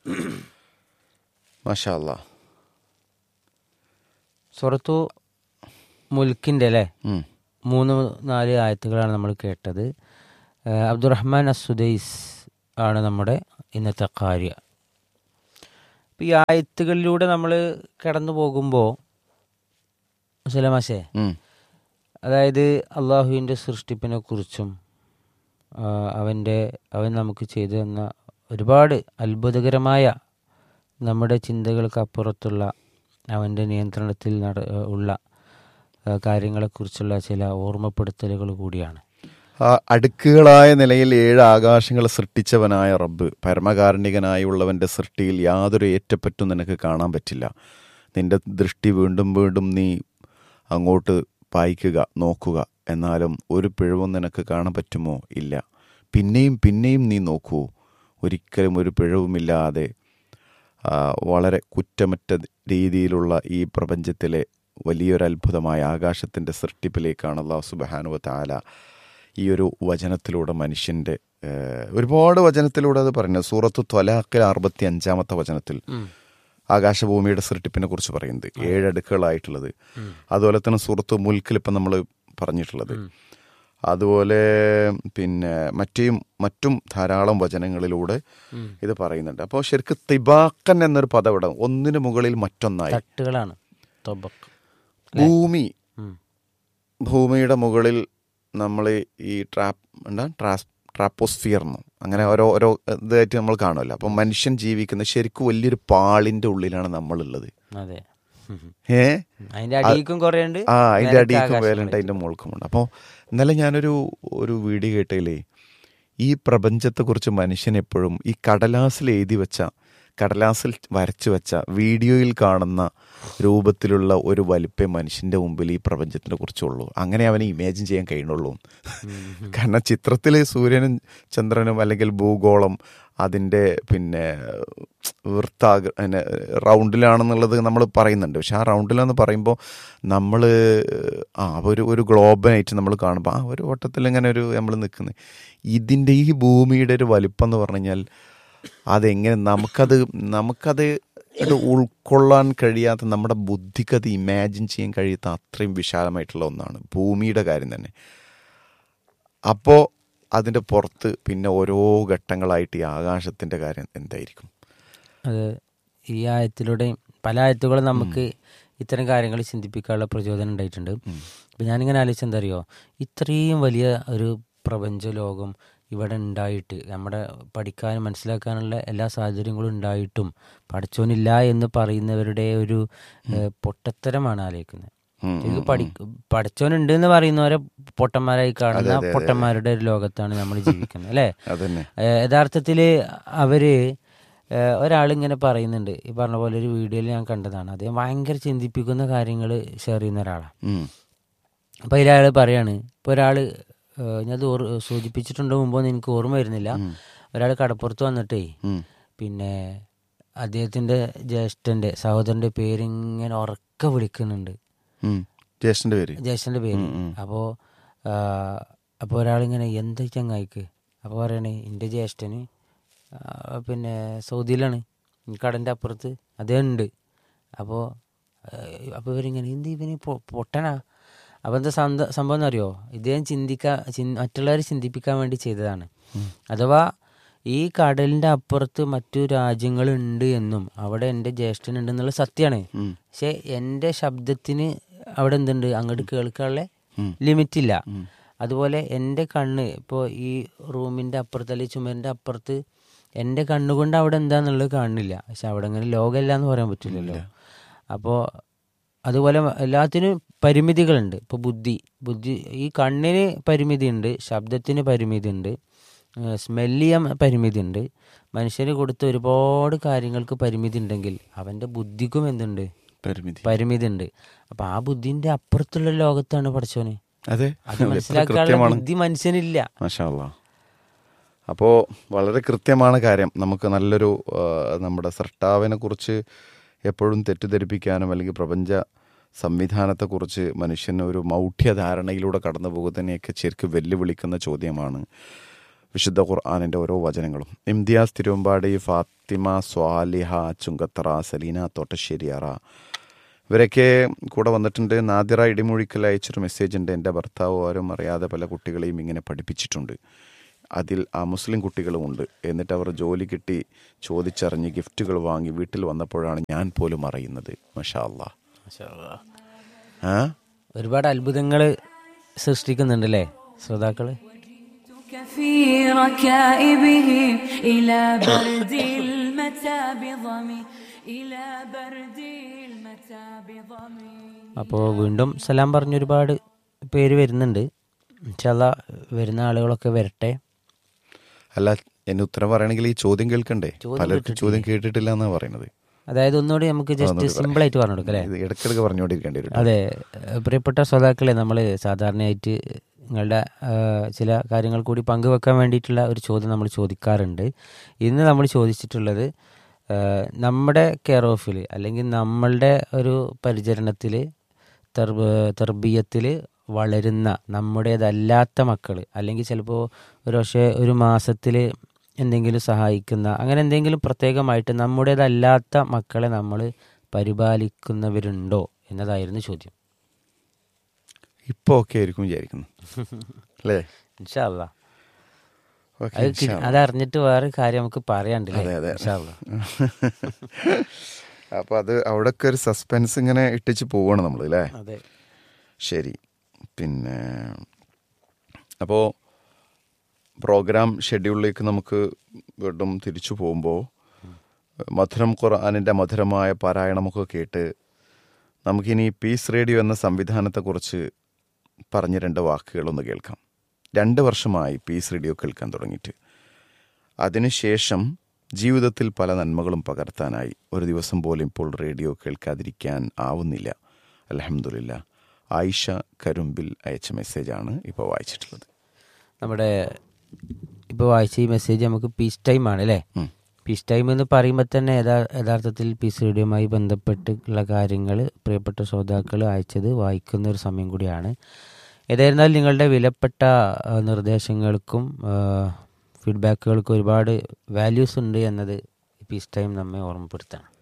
മാഷാ അല്ലാ സുറത്തു മുൽക്കിൻ്റെ അല്ലേ ഉം. മൂന്ന് നാല് ആയത്തുകളാണ് നമ്മൾ കേട്ടത് ഏഹ് അബ്ദുറഹ്മാൻ അസുദൈസ് ആണ് നമ്മുടെ ഇന്നത്തെ കാര്യ ഇപ്പം ഈ ആയത്തുകളിലൂടെ നമ്മൾ കടന്നു പോകുമ്പോൾ സുലമാശേ ഉം. അതായത് അള്ളാഹുവിൻ്റെ സൃഷ്ടിപ്പിനെ കുറിച്ചും അവൻ്റെ അവൻ നമുക്ക് ചെയ്തു തന്ന ഒരുപാട് അത്ഭുതകരമായ നമ്മുടെ ചിന്തകൾക്ക് അപ്പുറത്തുള്ള അവൻ്റെ നിയന്ത്രണത്തിൽ നട ഉള്ള ആ, കാര്യങ്ങളെക്കുറിച്ചുള്ള ചില ഓർമ്മപ്പെടുത്തലുകൾ കൂടിയാണ് ആ അടുക്കുകളായ നിലയിൽ ഏഴ് ആകാശങ്ങൾ സൃഷ്ടിച്ചവനായ റബ്ബ് പരമകാരുണികനായുള്ളവൻ്റെ സൃഷ്ടിയിൽ യാതൊരു ഏറ്റപ്പറ്റും നിനക്ക് കാണാൻ പറ്റില്ല നിന്റെ ദൃഷ്ടി വീണ്ടും വീണ്ടും നീ അങ്ങോട്ട് പായിക്കുക നോക്കുക എന്നാലും ഒരു പിഴവും നിനക്ക് കാണാൻ പറ്റുമോ ഇല്ല പിന്നെയും പിന്നെയും നീ നോക്കൂ ഒരിക്കലും ഒരു പിഴവുമില്ലാതെ ആ, വളരെ കുറ്റമറ്റ രീതിയിലുള്ള ഈ പ്രപഞ്ചത്തിലെ വലിയൊരു അത്ഭുതമായ ആകാശത്തിൻ്റെ സൃഷ്ടിപ്പിലേക്കാണ് അള്ളാഹു സുബാനുവ താല ഈ ഒരു വചനത്തിലൂടെ മനുഷ്യൻ്റെ ഏഹ്, ഒരുപാട് വചനത്തിലൂടെ അത് പറയുന്നത് സൂറത്ത് ത്വലാഖിൽ അറുപത്തി അഞ്ചാമത്തെ വചനത്തിൽ ആകാശഭൂമിയുടെ സൃഷ്ടിപ്പിനെ കുറിച്ച് പറയുന്നത് ഏഴ് അടുക്കുകളായിട്ടുള്ളത് അതുപോലെ തന്നെ സൂറത്ത് മുൽക്കിൽ ഇപ്പം നമ്മൾ പറഞ്ഞിട്ടുള്ളത് അതുപോലെ പിന്നെ മറ്റേയും മറ്റും ധാരാളം വചനങ്ങളിലൂടെ ഇത് പറയുന്നുണ്ട് അപ്പോൾ ശരിക്കും തിബാക്കൻ എന്നൊരു പദം ഇവിടെ ഒന്നിനു മുകളിൽ മറ്റൊന്നായി തട്ടുകളാണ് തൊബക്ക് ഭൂമി ഉം. ഭൂമിയുടെ മുകളിൽ നമ്മൾ ഈ ട്രാപ്പ് എന്താ ട്രാസ് ട്രാപ്പോസ്ഫിയർ എന്നും അങ്ങനെ ഓരോ ഓരോ ഇതായിട്ട് നമ്മൾ കാണുമല്ലോ അപ്പം മനുഷ്യൻ ജീവിക്കുന്ന ശരിക്കും വലിയൊരു പാളിൻ്റെ ഉള്ളിലാണ് നമ്മളുള്ളത് അതെ ഉം. ഏ അതിന്റെ അടിയിലും കുറേ ഉണ്ട് ആ അതിൻ്റെ മേലത്തെ അടിയിലും ആകാശം വേലുണ്ട് അതിൻ്റെ മുകൾക്കുമുണ്ട് അപ്പോൾ ഇന്നലെ ഞാനൊരു ഒരു വീഡിയോ കേട്ടതിലേ ഈ പ്രപഞ്ചത്തെക്കുറിച്ച് മനുഷ്യൻ എപ്പോഴും ഈ കടലാസിൽ എഴുതി വെച്ച കടലാസിൽ വരച്ചു വെച്ച വീഡിയോയിൽ കാണുന്ന രൂപത്തിലുള്ള ഒരു വലിപ്പേ മനുഷ്യൻ്റെ മുമ്പിൽ ഈ പ്രപഞ്ചത്തിനെ കുറിച്ചുള്ളൂ അങ്ങനെ അവന് ഇമാജിൻ ചെയ്യാൻ കഴിയുള്ളൂ കാരണം ചിത്രത്തിൽ സൂര്യനും ചന്ദ്രനും അല്ലെങ്കിൽ ഭൂഗോളം അതിൻ്റെ പിന്നെ വൃത്താക പിന്നെ റൗണ്ടിലാണെന്നുള്ളത് നമ്മൾ പറയുന്നുണ്ട് പക്ഷെ ആ റൗണ്ടിലാന്ന് പറയുമ്പോൾ നമ്മൾ ആ ഒരു ഒരു ഗ്ലോബനായിട്ട് നമ്മൾ കാണുമ്പോൾ ആ ഒരു വട്ടത്തിൽ ഇങ്ങനെ ഒരു നമ്മൾ നിൽക്കുന്നത് ഇതിൻ്റെ ഈ ഭൂമിയുടെ ഒരു വലിപ്പം എന്ന് പറഞ്ഞു കഴിഞ്ഞാൽ അതെങ്ങനെ നമുക്കത് നമുക്കത് അത് ഉൾക്കൊള്ളാൻ കഴിയാത്ത നമ്മുടെ ബുദ്ധിക്ക് അത് ഇമാജിൻ ചെയ്യാൻ കഴിയാത്ത അത്രയും വിശാലമായിട്ടുള്ള ഒന്നാണ് ഭൂമിയുടെ കാര്യം തന്നെ അപ്പോൾ അതിൻ്റെ പുറത്ത് പിന്നെ ഓരോ ഘട്ടങ്ങളായിട്ട് ഈ ആകാശത്തിൻ്റെ കാര്യം എന്തായിരിക്കും അത് ഈ ആയത്തിലൂടെയും പല ആയത്തുകളും നമുക്ക് ഇത്തരം കാര്യങ്ങൾ ചിന്തിപ്പിക്കാനുള്ള പ്രചോദനം ഉണ്ടായിട്ടുണ്ട് അപ്പം ഞാനിങ്ങനെ ആലോചിച്ച എന്താ അറിയോ ഇത്രയും വലിയ ഒരു പ്രപഞ്ച ലോകം ഇവിടെ ഉണ്ടായിട്ട് നമ്മുടെ പഠിക്കാനും മനസ്സിലാക്കാനുള്ള എല്ലാ സാഹചര്യങ്ങളും ഉണ്ടായിട്ടും പഠിച്ചോനില്ല എന്ന് പറയുന്നവരുടെ ഒരു ഏഹ്, പൊട്ടത്തരമാണ് ആലോചിക്കുന്നത് ഉം, ഇത് പഠി പഠിച്ചോനുണ്ട് എന്ന് പറയുന്നവരെ പൊട്ടന്മാരായി കാണുന്ന പൊട്ടന്മാരുടെ ഒരു ലോകത്താണ് നമ്മൾ ജീവിക്കുന്നത് അല്ലേ അതന്നെ ഏഹ് യഥാർത്ഥത്തില് അവര് ഏഹ് ഒരാളിങ്ങനെ പറയുന്നുണ്ട് ഈ പറഞ്ഞ പോലെ ഒരു വീഡിയോയിൽ ഞാൻ കണ്ടതാണ് അദ്ദേഹം ഭയങ്കര ചിന്തിപ്പിക്കുന്ന കാര്യങ്ങൾ ഷെയർ ചെയ്യുന്ന ഒരാളാണ് ഉം. അപ്പോൾ അതിലയാൾ പറയാണ് ഇപ്പോൾ ഒരാൾ ഞാൻ അത് ഓർ സൂചിപ്പിച്ചിട്ടുണ്ടോ മുമ്പോ എന്ന് എനിക്ക് ഓർമ്മ വരുന്നില്ല ഒരാൾ കടപ്പുറത്ത് വന്നിട്ടേ ഉം. പിന്നെ അദ്ദേഹത്തിൻ്റെ ജ്യേഷ്ഠൻ്റെ സഹോദരൻ്റെ പേരിങ്ങനെ ഉറക്കെ വിളിക്കുന്നുണ്ട് ഉം. ജ്യേഷ്ഠൻ്റെ പേര് ജ്യേഷ്ഠൻ്റെ പേര് അപ്പോൾ അപ്പോൾ ഒരാളിങ്ങനെ എന്താ ചങ്ങായിക്ക് അപ്പോൾ പറയണേ എൻ്റെ ജ്യേഷ്ഠന് ആ, പിന്നെ സൗദിയിലാണ് ഈ കടൻ്റെ അപ്പുറത്ത് അദ്ദേഹം ഉണ്ട് അപ്പോൾ അപ്പോൾ ഇവരിങ്ങനെ എന്ത് ഇവന് പൊ- പൊട്ടനാ അപ്പോൾ എന്താ സന്ത- സംഭവം എന്നറിയോ ഇദ്ദേഹം ചിന്തിക്കാൻ മറ്റുള്ളവരെ ചിന്തിപ്പിക്കാൻ വേണ്ടി ചെയ്തതാണ് അഥവാ ഈ കടലിൻ്റെ അപ്പുറത്ത് മറ്റു രാജ്യങ്ങളുണ്ട് എന്നും അവിടെ എൻ്റെ ജ്യേഷ്ഠനുണ്ട് എന്നുള്ള സത്യമാണ് പക്ഷെ എൻ്റെ ശബ്ദത്തിന് അവിടെ എന്തുണ്ട് അങ്ങോട്ട് കേൾക്കാനുള്ള ലിമിറ്റ് ഇല്ല അതുപോലെ എൻ്റെ കണ്ണ് ഇപ്പോൾ ഈ റൂമിൻ്റെ അപ്പുറത്ത് അല്ലെങ്കിൽ ചുമരിൻ്റെ അപ്പുറത്ത് എൻ്റെ കണ്ണുകൊണ്ട് അവിടെ എന്താന്നുള്ളത് കാണുന്നില്ല പക്ഷെ അവിടെ അങ്ങനെ ലോകമല്ല എന്ന് പറയാൻ പറ്റില്ലല്ലോ അപ്പോൾ അതുപോലെ എല്ലാത്തിനും പരിമിതികളുണ്ട് ഇപ്പോൾ ബുദ്ധി ബുദ്ധി ഈ കണ്ണിന് പരിമിതിയുണ്ട് ശബ്ദത്തിന് പരിമിതിയുണ്ട് സ്മെല്ല് ചെയ്യാൻ പരിമിതിയുണ്ട് മനുഷ്യന് കൊടുത്ത ഒരുപാട് കാര്യങ്ങൾക്ക് പരിമിതി ഉണ്ടെങ്കിൽ അവൻ്റെ ബുദ്ധിക്കും എന്തുണ്ട് പരിമിതി പരിമിതി ഉണ്ട് അപ്പൊ ആ ബുദ്ധിന്റെ അപ്പുറത്തുള്ള ലോകത്താണ് പഠിച്ചോന് അതെ അത് എത്ര മനസ്സിലാക്കാനുള്ള കൃത്യമാണ് ബുദ്ധി മനുഷ്യനില്ല മാഷാല്ല അപ്പോൾ വളരെ കൃത്യമാണ് കാര്യം നമുക്ക് നല്ലൊരു ആ, നമ്മുടെ സൃഷ്ടാവിനെ കുറിച്ച് എപ്പോഴും തെറ്റിദ്ധരിപ്പിക്കാനും അല്ലെങ്കിൽ പ്രപഞ്ച സംവിധാനത്തെക്കുറിച്ച് മനുഷ്യന് ഒരു മൗഢ്യ ധാരണയിലൂടെ കടന്നു പോകുന്നതിനെയൊക്കെ ശരിക്കും വെല്ലുവിളിക്കുന്ന ചോദ്യമാണ് വിശുദ്ധ ഖുർആാനിൻ്റെ ഓരോ വചനങ്ങളും ഇംതിയാസ് തിരുവമ്പാടി ഫാത്തിമ സ്വാലിഹ ചുങ്കത്തറ സലീന തോട്ടശ്ശേരിയറ ഇവരൊക്കെ കൂടെ വന്നിട്ടുണ്ട് നാദിറ ഇടിമൊഴിക്കൽ അയച്ചൊരു മെസ്സേജ് ഉണ്ട് എൻ്റെ ഭർത്താവ് ആരും അറിയാതെ പല കുട്ടികളെയും ഇങ്ങനെ പഠിപ്പിച്ചിട്ടുണ്ട് അതിൽ ആ മുസ്ലിം കുട്ടികളുമുണ്ട് എന്നിട്ട് അവർ ജോലി കിട്ടി ചോദിച്ചറിഞ്ഞ് ഗിഫ്റ്റുകൾ വാങ്ങി വീട്ടിൽ വന്നപ്പോഴാണ് ഞാൻ പോലും അറിയുന്നത് മഷാ അല്ലാ ആ ഒരുപാട് അത്ഭുതങ്ങൾ സൃഷ്ടിക്കുന്നുണ്ട് അല്ലേ ശ്രോതാക്കള് جئتك في ركائبه إلى برد المتى بضمي إلى برد المتى بضمي അപ്പോൾ വീണ്ടും സലാം പറഞ്ഞ ഒരുപാട് പേര് വരുന്നുണ്ട് ഇൻഷാല്ല വരുന്ന ആളുകളൊക്കെ വരട്ടെ അല്ല എന്നെ ഉത്തരം പറയണമെങ്കിൽ ഈ ചോദ്യം കേൾക്കണ്ടേ ചോദ്യം പലർക്കും ചോദ്യം കേട്ടിട്ടില്ല എന്നാണ് പറയുന്നത് അതായത് ഒന്നുകൂടി നമുക്ക് ജസ്റ്റ് സിമ്പിൾ ആയിട്ട് പറഞ്ഞു കൊടുക്കാം അല്ലേ ഇത് ഇടയ്ക്കിടയ്ക്ക് പറഞ്ഞുകൊണ്ടിരിക്കേണ്ടി വരും അതെ ഏഹ് പ്രിയപ്പെട്ട ശ്രോതാക്കളെ നമ്മൾ സാധാരണയായിട്ട് നിങ്ങളുടെ ഏഹ് ചില കാര്യങ്ങൾ കൂടി പങ്കുവെക്കാൻ വേണ്ടിയിട്ടുള്ള ഒരു ചോദ്യം നമ്മൾ ചോദിക്കാറുണ്ട് ഇന്ന് നമ്മൾ ചോദിച്ചിട്ടുള്ളത് ഏഹ് നമ്മുടെ കെയർ ഓഫിൽ അല്ലെങ്കിൽ നമ്മളുടെ ഒരു പരിചരണത്തിൽ തെർബീയത്തിൽ വളരുന്ന നമ്മുടേതല്ലാത്ത മക്കൾ അല്ലെങ്കിൽ ചിലപ്പോൾ ഒരു പക്ഷേ ഒരു മാസത്തിൽ എന്തെങ്കിലും സഹായിക്കുന്ന അങ്ങനെ എന്തെങ്കിലും പ്രത്യേകമായിട്ട് നമ്മുടേതല്ലാത്ത മക്കളെ നമ്മൾ പരിപാലിക്കുന്നവരുണ്ടോ എന്നതായിരുന്നു ചോദ്യം ഇപ്പൊ ഒക്കെ ആയിരിക്കും വിചാരിക്കുന്നു അല്ലേ ഇൻഷാല്ല ഓക്കെ അത് കി- അതറിഞ്ഞിട്ട് വേറെ കാര്യം നമുക്ക് പറയാണ്ടില്ലേ അതെ അതെ ഇൻഷാല്ലാ. അപ്പൊ അത് അവിടൊക്കെ ഒരു സസ്പെൻസ് ഇങ്ങനെ ഇട്ടിച്ച് പോവാണ് നമ്മൾ അല്ലേ അതെ ശരി പിന്നെ അപ്പോൾ പ്രോഗ്രാം ഷെഡ്യൂളിലേക്ക് നമുക്ക് വീണ്ടും തിരിച്ചു പോകുമ്പോൾ മധുരം ഖുർആാനിൻ്റെ മധുരമായ പാരായണമൊക്കെ കേട്ട് നമുക്കിനി പീസ് റേഡിയോ എന്ന സംവിധാനത്തെക്കുറിച്ച് പറഞ്ഞ രണ്ട് വാക്കുകളൊന്ന് കേൾക്കാം രണ്ട് വർഷമായി പീസ് റേഡിയോ കേൾക്കാൻ തുടങ്ങിയിട്ട് അതിനുശേഷം ജീവിതത്തിൽ പല നന്മകളും പകർത്താനായി ഒരു ദിവസം പോലും ഇപ്പോൾ റേഡിയോ കേൾക്കാതിരിക്കാൻ ആവുന്നില്ല അലഹമില്ല ആയിഷ കരുമ്പിൽ അയച്ച മെസ്സേജാണ് ഇപ്പോൾ വായിച്ചിട്ടുള്ളത് നമ്മുടെ ഇപ്പോൾ വായിച്ച ഈ മെസ്സേജ് നമുക്ക് പീസ് ടൈം ആണ് അല്ലേ ഉം. പീസ് ടൈം എന്ന് പറയുമ്പോൾ തന്നെ യഥാ- യഥാർത്ഥത്തിൽ പീസ് റേഡിയോയുമായി ബന്ധപ്പെട്ടുള്ള കാര്യങ്ങൾ പ്രിയപ്പെട്ട ശ്രോതാക്കൾ അയച്ചത് വായിക്കുന്ന ഒരു സമയം കൂടിയാണ് ഏതായിരുന്നാലും നിങ്ങളുടെ വിലപ്പെട്ട ആ, നിർദ്ദേശങ്ങൾക്കും ഫീഡ്ബാക്കുകൾക്കും ഒരുപാട് വാല്യൂസ് ഉണ്ട് എന്നത് പീസ് ടൈം നമ്മെ ഓർമ്മപ്പെടുത്താണ്